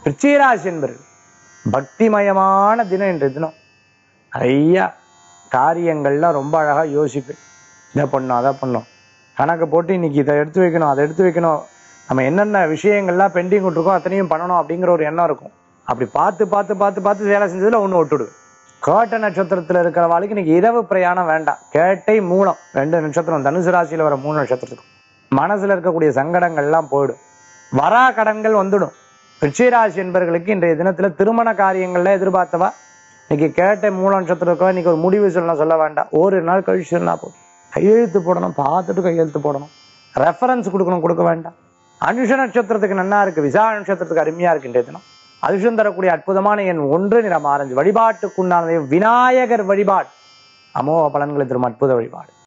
விருச்சிகராசி என்பர்கள் பக்திமயமான தினம் இன்றைய தினம் நிறைய காரியங்கள்லாம் ரொம்ப அழகா யோசிப்பேன் இதை பண்ணோம் அதை பண்ணோம் கணக்கு போட்டு இன்னைக்கு இதை எடுத்து வைக்கணும் அதை எடுத்து வைக்கணும் நம்ம என்னென்ன விஷயங்கள்லாம் பெண்டிங் விட்டுருக்கோம் அத்தனையும் பண்ணணும் அப்படிங்கிற ஒரு எண்ணம் இருக்கும் அப்படி பார்த்து பார்த்து பார்த்து பார்த்து வேலை செஞ்சதுல ஒன்று விட்டுடுவேன் கேட்ட நட்சத்திரத்துல இருக்கிற வாழ்க்கை இன்னைக்கு இரவு பிரயாணம் வேண்டாம் கேட்டை மூலம் ரெண்டு நட்சத்திரம் தனுசு ராசியில வர மூணு நட்சத்திரத்துக்கும் மனசுல இருக்கக்கூடிய சங்கடங்கள்லாம் போயிடும் வரா கடன்கள் வந்துடும் ரிஷிராசி என்பவர்களுக்கு இன்றைய தினத்துல திருமண காரியங்கள்ல எதிர்பார்த்தவா இன்னைக்கு கேட்ட மூல நட்சத்திரம் இருக்கோ இன்னைக்கு ஒரு முடிவு சொல்லணும் சொல்ல வேண்டாம் ஒரு நாள் கழிச்சு சொன்னா போதும் கையெழுத்து போடணும் பார்த்துட்டு கையெழுத்து போடணும் ரெஃபரன்ஸ் கொடுக்கணும் கொடுக்க வேண்டாம் அனுஷ நட்சத்திரத்துக்கு நன்னா இருக்கு விசா நட்சத்திரத்துக்கு அருமையா இருக்கு இன்றைய தினம் அதிர்ஷ்டம் தரக்கூடிய அற்புதமான எண் ஒன்று நிறம் ஆரஞ்சு வழிபாட்டுக்குண்டானது விநாயகர் வழிபாடு அமோக பலன்களை தரும் அற்புத வழிபாடு